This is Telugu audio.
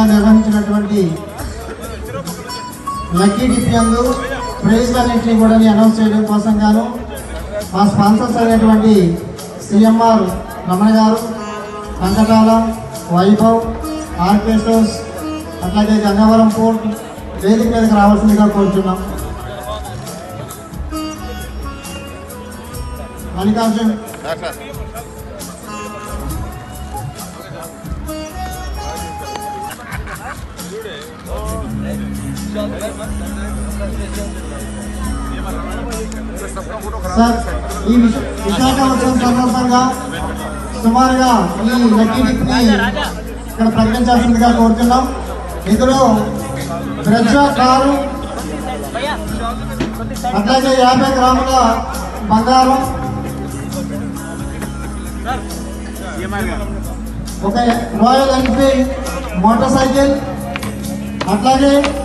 నిర్వహించినటువంటి లక్కీ డిపియందు ప్రైజ్లన్నింటినీ కూడా అనౌన్స్ చేయడం కోసం గాను మా స్పాన్సర్స్ అయినటువంటి సిఎంఆర్ రమణ గారు వెంకటాల వైభవ్ ఆర్కెస్ట్రోస్ అట్లాగే గంగవరం పోర్ట్ వేదిక మీదకి రావాల్సిందిగా కోరుతున్నాం మల్లికార్జున్ సార్ ఈ విశ- విశాఖ ఉత్సవం సందర్భంగా సుమారుగా ఈ లక్కీ డిప్ని ఇక్కడ ప్రకటించాల్సిందిగా కోరుతున్నాం ఇందులో బ్రెజా కారు అట్లాగే యాభై గ్రాముల బంగారం ఒక రాయల్ ఎన్ఫీల్డ్ మోటార్ సైకిల్ అట్లాగే